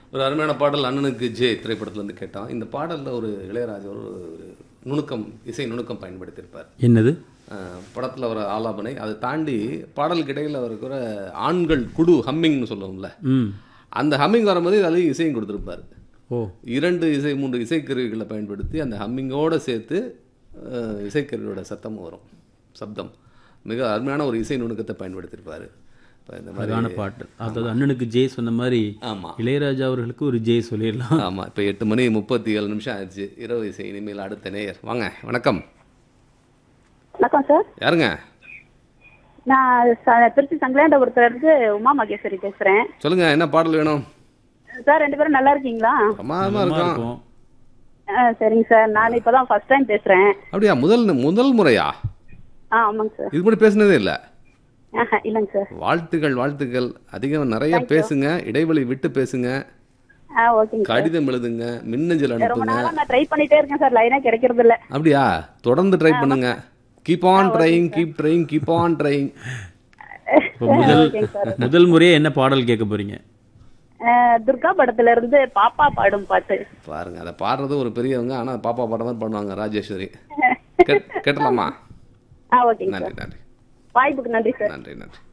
ஒரு அருமையான பாடல் அண்ணனுக்கு ஜே திரைப்படத்துல இருந்து கேட்டோம் இந்த பாடல்ல ஒரு இளையராஜா ஒரு ஒரு நுணுக்கம் இசை நுணுக்கம் பயன்படுத்தியிருப்பார் என்னது அஹ் படத்துல ஒரு ஆலாபனை அதை தாண்டி பாடலுக்கு இடையில இருக்கிற ஆண்கள் குடு ஹம்மிங்னு சொல்லுவோம்ல ம் அந்த ஹம்மிங் வரும்போது அதுலேயும் இசையும் கொடுத்துருப்பாரு ஓ இரண்டு இசை மூன்று இசைக்கருவிகளை பயன்படுத்தி அந்த ஹம்மிங்கோட சேர்த்து அஹ், இசைக்கருவியோட சத்தமும் வரும் சப்தம் மிக அருமையான ஒரு இசை நுணுக்கத்தை பயன்படுத்தியிருப்பாரு இப்போ இந்த மாதிரி அழகான பாட்டு அதாவது அண்ணனுக்கு ஜெய் சொன்ன மாதிரி ஆமா இளையராஜா அவர்களுக்கு ஒரு ஜெய் சொல்லிடலாம் ஆமா இப்போ எட்டு மணி முப்பத்தி ஏழு நிமிஷம் ஆச்சு இரவு இசை இனிமேல் அடுத்த நேயர் வாங்க வணக்கம் வணக்கம் சார் யாருங்க நான் ச- திருச்சி சங்கலேண்டபுரத்துல இருந்து உமா மகேஸ்வரி பேசுறேன் சொல்லுங்க என்ன பாடல் வேணும் சார் ரெண்டு பேரும் நல்லா இருக்கீங்களா பிரமாதமா நல்லா இருக்கும் இருக்கும் ஆ, சரிங்க சார் நான் இப்பதான் ஃபர்ஸ்ட் டைம் பேசுறேன் அப்படியா முதல் முதல் முறையா ஆ ஆமாங்க சார் இது மட்டும் பேசுனதே இல்லை ஆஹா, இல்லைங்க சார் வாழ்த்துக்கள் வாழ்த்துக்கள் அதிகம் நிறைய பேசுங்க இடைவெளி விட்டு பேசுங்க ஆ ஓகேங்க சார் கடிதம் எழுதுங்க மின்னஞ்சல் ரொம்ப அனுப்புங்க நாளா நான் ட்ரை பண்ணிட்டே இருக்கேன் சார் லைனே கிடைக்கிறது இல்ல அப்படியா தொடர்ந்து ட்ரை பண்ணுங்க keep on trying keep trying keep on trying இப்போ முதல் ஓகேங்க சார் முதல் முறையே என்ன பாடல் கேட்க போறீங்க ஆ, துர்கா படத்துல இருந்து பாப்பா பாடும் பாட்டு பாருங்க அதை பாடுறது ஒரு பெரியவங்க ஆனா பாப்பா பாடம் தான் பண்ணுவாங்க ராஜேஸ்வரி கேட்- கேட்டலாமா ஆ ஓகேங்க நன்றி சார் நன்றி வாய்ப்புக்கு நன்றி சார் நன்றி நன்றி